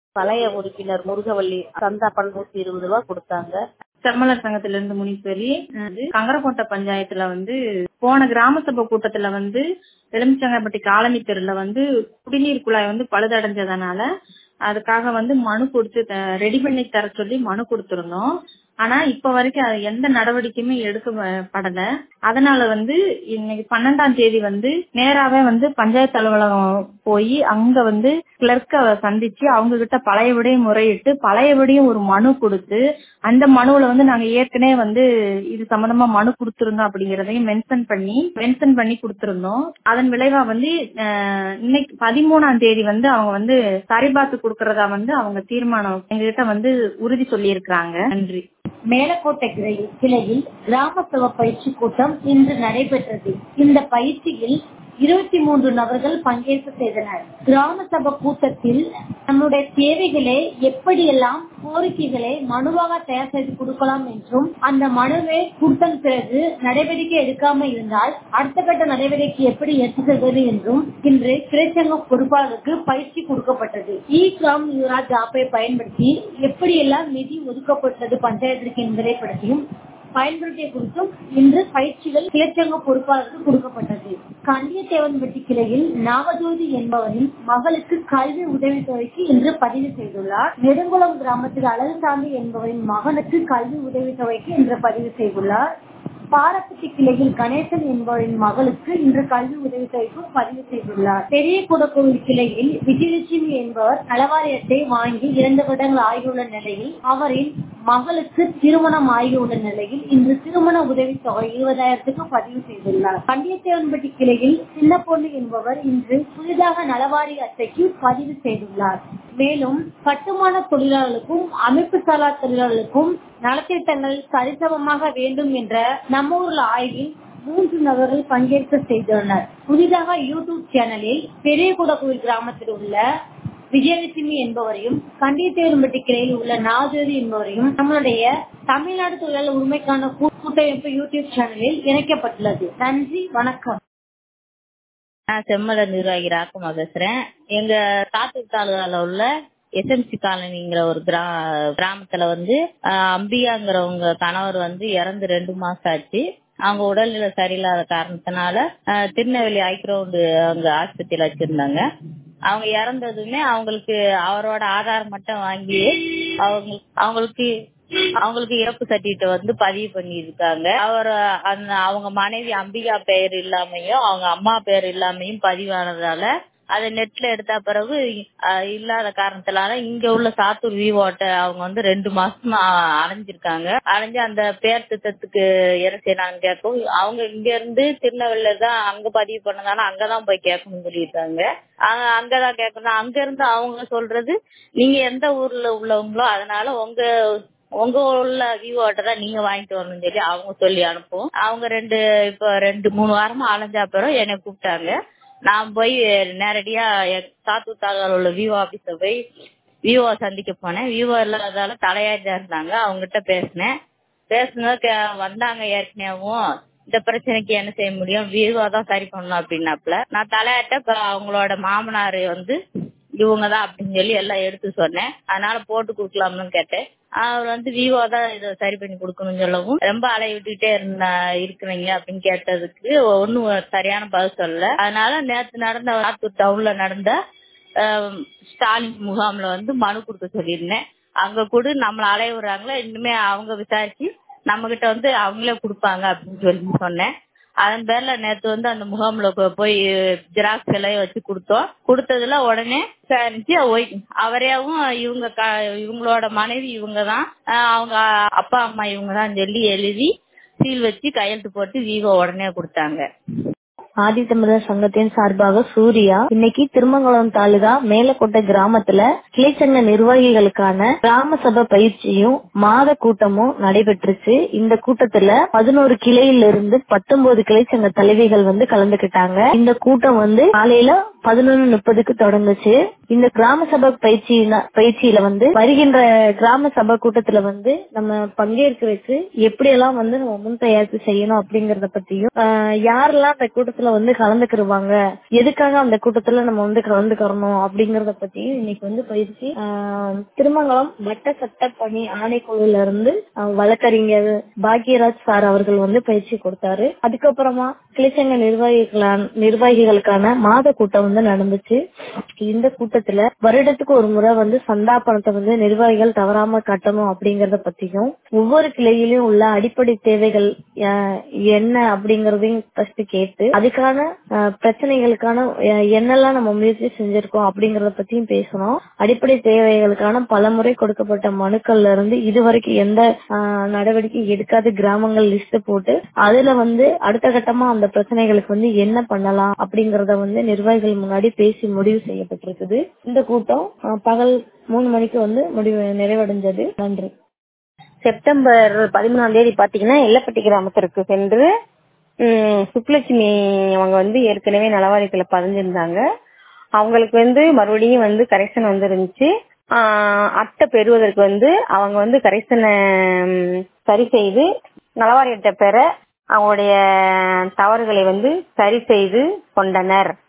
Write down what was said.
பழைய உறுப்பினர் முருகவள்ளி சந்தா பன்னூத்தி இருபது ரூபா கொடுத்தாங்க செம்மலர் சங்கத்துல இருந்து முனீஸ்வரி அது கங்கரக்கோட்டை பஞ்சாயத்துல வந்து போன கிராம சபை கூட்டத்துல வந்து எலுமிச்சங்கப்பட்டி காலனி தெருல வந்து குடிநீர் குழாய் வந்து பழுதடைஞ்சதுனால அதுக்காக வந்து மனு கொடுத்து ரெடி பண்ணி தர சொல்லி மனு கொடுத்திருந்தோம் ஆனா இப்ப வரைக்கும் அது எந்த நடவடிக்கையுமே எடுக்கப்படல அதனால வந்து இன்னைக்கு பன்னெண்டாம் தேதி வந்து நேராவே வந்து பஞ்சாயத்து அலுவலகம் போய் அங்க வந்து கிளர்க்க சந்திச்சு அவங்க கிட்ட பழையபடியும் முறையிட்டு பழையபடியும் ஒரு மனு கொடுத்து அந்த மனுவுல வந்து நாங்க ஏற்கனவே வந்து இது சம்பந்தமா மனு கொடுத்திருந்தோம் அப்படிங்கறதையும் மென்ஷன் பண்ணி மென்ஷன் பண்ணி கொடுத்திருந்தோம் அதன் விளைவா வந்து அஹ், இன்னைக்கு பதிமூணாம் தேதி வந்து அவங்க வந்து சரிபார்த்து கொடுக்கறதா வந்து அவங்க தீர்மானம் எங்ககிட்ட வந்து உறுதி சொல்லி இருக்கிறாங்க நன்றி மேலக்கோட்டை கிளையில் கிளையில் கிராம சபை பயிற்சி கூட்டம் இன்று நடைபெற்றது இந்த பயிற்சியில் இருபத்தி மூன்று நபர்கள் பங்கேற்பு செய்தனர் கிராம சபை கூட்டத்தில் நம்முடைய தேவைகளை எப்படியெல்லாம் கோரிக்கைகளை மனுவாக தயார் செய்து கொடுக்கலாம் என்றும் அந்த மனுவை கொடுத்த பிறகு நடவடிக்கை எடுக்காம இருந்தால் அடுத்த கட்ட நடவடிக்கை எப்படி எடுத்து செல்வது என்றும் இன்று கிளைச்சங்க பொறுப்பாளருக்கு பயிற்சி கொடுக்கப்பட்டது இ கிராம் யுவராஜ் ஆப்பை பயன்படுத்தி எப்படியெல்லாம் நிதி ஒதுக்கப்பட்டது பஞ்சாயத்திற்கு என்பதை பற்றியும் பயன்படுத்திய குறித்தும் இன்று பயிற்சிகள் கிளைச்சங்க பொறுப்பாளருக்கு கொடுக்கப்பட்டது கண்டியத்தேவன்பட்டி கிளையில் நாகஜோதி என்பவரின் மகளுக்கு கல்வி உதவித்தொகைக்கு இன்று பதிவு செய்துள்ளார் நெடுங்குளம் கிராமத்தில் அழகுசாமி என்பவரின் மகனுக்கு கல்வி உதவித்தொகைக்கு இன்று பதிவு செய்துள்ளார் பாரப்பட்டி கிளையில் கணேசன் என்பவரின் மகளுக்கு இன்று கல்வி உதவித்தொகைக்கும் பதிவு செய்துள்ளார் பெரிய குடக்கோவில் கிளையில் விஜயலட்சுமி என்பவர் நலவாரியத்தை வாங்கி இரண்டு வருடங்கள் ஆகியுள்ள நிலையில் அவரின் மகளுக்கு திருமணம் ஆகியுள்ள நிலையில் இன்று திருமண உதவித்தொகை இருபதாயிரத்துக்கு பதிவு செய்துள்ளார் கண்டியத்தேவன்பட்டி கிளையில் சின்ன பொண்ணு என்பவர் இன்று புதிதாக நலவாரி அட்டைக்கு பதிவு செய்துள்ளார் மேலும் கட்டுமான தொழிலாளர்களுக்கும் அமைப்பு சாரா தொழிலாளர்களுக்கும் நலத்திட்டங்கள் சரிசமமாக வேண்டும் என்ற நம்ம ஊர்ல ஆய்வில் மூன்று நபர்கள் பங்கேற்க செய்துள்ளனர் புதிதாக யூடியூப் சேனலில் பெரியகுடகோவில் கிராமத்தில் உள்ள விஜயலட்சுமி என்பவரையும் கண்டியத்தேவன்பட்டி கிளையில் உள்ள நாஜோதி என்பவரையும் நம்மளுடைய தமிழ்நாடு தொழிலாளர் உரிமைக்கான கூ- கூட்டமைப்பு யூடியூப் சேனலில் இணைக்கப்பட்டுள்ளது நன்றி வணக்கம் நான் செம்மலர் நிர்வாகி ராக்கமா பேசுறேன் எங்க சாத்தூர் தாலுகால உள்ள எஸ்எம்சி காலனிங்கிற ஒரு கிரா கிராமத்துல வந்து ஆஹ், அம்பிகாங்கிறவங்க கணவர் வந்து இறந்து ரெண்டு மாசம் ஆச்சு அவங்க உடல்நிலை சரியில்லாத காரணத்தினால ஆஹ், திருநெல்வேலி ஐக்ரவுண்டு அங்க ஆஸ்பத்திரியில வச்சிருந்தாங்க அவங்க இறந்ததுமே அவங்களுக்கு அவரோட ஆதார் மட்டும் வாங்கி அவங்க அவங்களுக்கு அவங்களுக்கு இறப்பு சர்டிபிகேட் வந்து பதிவு பண்ணியிருக்காங்க அவர் அந்த அவங்க மனைவி அம்பிகா பெயர் இல்லாமையும் அவங்க அம்மா பெயர் இல்லாமையும் பதிவானதால அதை நெட்ல எடுத்த பிறகு அஹ், இல்லாத காரணத்தினால இங்க உள்ள சாத்தூர் விவோட்ட அவங்க வந்து ரெண்டு மாசமா அலைஞ்சிருக்காங்க அலைஞ்சு அந்த பேர் திட்டத்துக்கு என்ன செய்யறாங்க கேட்கவும் அவங்க இங்க இருந்து திருநெல்வேலியில தான் அங்க பதிவு பண்ணதால அங்கதான் போய் கேட்கணும்னு சொல்லியிருக்காங்க அங்க- அங்கதான் கேட்கணும் அங்க இருந்து அவங்க சொல்றது நீங்க எந்த ஊர்ல உள்ளவங்களோ அதனால உங்க உங்க உள்ள விவோட்ட தான் நீங்க வாங்கிட்டு வரணும்னு சொல்லி அவங்க சொல்லி அனுப்புவோம் அவங்க ரெண்டு இப்ப ரெண்டு மூணு வாரமா அலைஞ்ச அப்புறம் என்னை கூப்பிட்டாங்க நான் போய் நேரடியா எ- சாத்தூர் தாலுகால உள்ள விவோ ஆபீஸ போய் விவோ சந்திக்க போனேன் விவோ இல்லாதால தலையாரியா இருந்தாங்க அவங்ககிட்ட பேசினேன் பேசுனது கே- வந்தாங்க ஏற்கனவும் இந்த பிரச்சனைக்கு என்ன செய்ய முடியும் விவோ தான் சரி பண்ணணும் அப்படின்னாப்புல நான் தலையாட்ட இப்ப அவங்களோட மாமனார் வந்து இவங்கதான் அப்படின்னு சொல்லி எல்லாம் எடுத்து சொன்னேன் அதனால போட்டு கொடுக்கலாம்னு கேட்டேன் அவர் வந்து விவோ தான் இதை சரி பண்ணி கொடுக்கணும்னு சொல்லவும் ரொம்ப அலைய விட்டுட்டே இருந்த இருக்கிறீங்க அப்படின்னு கேட்டதுக்கு ஒன்னும் சரியான பதில் சொல்லல அதனால நேத்து நடந்த ஆத்தூர் டவுன்ல நடந்த ஆம், ஸ்டாலின் முகாம்ல வந்து மனு கொடுக்க சொல்லியிருந்தேன் அங்க கூட நம்மள அலைய விடுறாங்களா இன்னுமே அவங்க விசாரிச்சு நம்ம கிட்ட வந்து அவங்களே கொடுப்பாங்க அப்படின்னு சொல்லி சொன்னேன் அதன் பேர்ல நேத்து வந்து அந்த முகாம்ல போ- போய் ஜெராக்ஸ் எல்லாம் வச்சு கொடுத்தோம் கொடுத்ததுல உடனே விசாரிச்சு ஒய்- அவரேவும் இவங்க க- இவங்களோட மனைவி இவங்க தான் அவங்க அப்பா அம்மா இவங்க தான் சொல்லி எழுதி சீல் வச்சு கையெழுத்து போட்டு விவோ உடனே கொடுத்தாங்க ஆதித்தமிழர் சங்கத்தின் சார்பாக சூர்யா இன்னைக்கு திருமங்கலம் தாலுகா மேலக்கோட்டை கிராமத்துல கிளைச்சங்க நிர்வாகிகளுக்கான கிராம சபை பயிற்சியும் மாத கூட்டமும் நடைபெற்றுச்சு இந்த கூட்டத்துல பதினோரு கிளையில இருந்து பத்தொன்பது கிளைச்சங்க தலைவிகள் வந்து கலந்துக்கிட்டாங்க இந்த கூட்டம் வந்து காலையில பதினொன்னு முப்பதுக்கு தொடங்குச்சு இந்த கிராம சபை பயிற்சி பயிற்சியில வந்து வருகின்ற கிராம சபை கூட்டத்துல வந்து நம்ம பங்கேற்க வச்சு எப்படியெல்லாம் வந்து நம்ம முன் தயாரிப்பு செய்யணும் அப்படிங்கறத பத்தியும் ஆஹ் யாரெல்லாம் இந்த கூட்டத்துல கூட்டத்துல வந்து கலந்துக்கிருவாங்க எதுக்காக அந்த கூட்டத்துல நம்ம வந்து கலந்துக்கிறணும் அப்படிங்கறத பத்தி இன்னைக்கு வந்து பயிற்சி ஆஹ், திருமங்கலம் வட்ட சட்ட பணி ஆணைக்குழுல இருந்து ஆஹ், வழக்கறிஞர் பாக்யராஜ் சார் அவர்கள் வந்து பயிற்சி கொடுத்தாரு அதுக்கப்புறமா கிளிச்சங்க நிர்வாகிகளான நிர்வாகிகளுக்கான மாத கூட்டம் வந்து நடந்துச்சு இந்த கூட்டத்துல வருடத்துக்கு ஒரு முறை வந்து சந்தா பணத்தை வந்து நிர்வாகிகள் தவறாம கட்டணும் அப்படிங்கறத பத்தியும் ஒவ்வொரு கிளையிலும் உள்ள அடிப்படை தேவைகள் அஹ், என்ன அப்படிங்கறதையும் ஃபர்ஸ்ட் கேட்டு அதுக்கான அஹ், பிரச்சனைகளுக்கான அஹ், என்னெல்லாம் நம்ம முயற்சி செஞ்சிருக்கோம் அப்படிங்கறத பத்தியும் பேசணும் அடிப்படை தேவைகளுக்கான பலமுறை கொடுக்கப்பட்ட மனுக்கள்ல இருந்து இதுவரைக்கும் எந்த அஹ், நடவடிக்கை எடுக்காத கிராமங்கள் லிஸ்ட் போட்டு அதுல வந்து அடுத்த கட்டமா அந்த பிரச்சனைகளுக்கு வந்து என்ன பண்ணலாம் அப்படிங்கறத வந்து நிர்வாகிகள் முன்னாடி பேசி முடிவு செய்யப்பட்டிருக்குது இந்த கூட்டம் அஹ், பகல் மூணு மணிக்கு வந்து முடிவு நிறைவடைஞ்சது நன்றி செப்டம்பர் பதிமூணாம் தேதி பாத்தீங்கன்னா எல்லப்பட்டி கிராமத்திற்கு சென்று ம், சுப்புலட்சுமி அவங்க வந்து ஏற்கனவே நலவாரியத்துல பதிஞ்சிருந்தாங்க அவங்களுக்கு வந்து மறுபடியும் வந்து கரெக்ஷன் வந்து இருந்துச்சு ஆஹ், அட்டை பெறுவதற்கு வந்து அவங்க வந்து கரெக்ஷனை சரி செய்து நலவாரியத்தை பெற அவங்களுடைய தவறுகளை வந்து சரி செய்து கொண்டனர்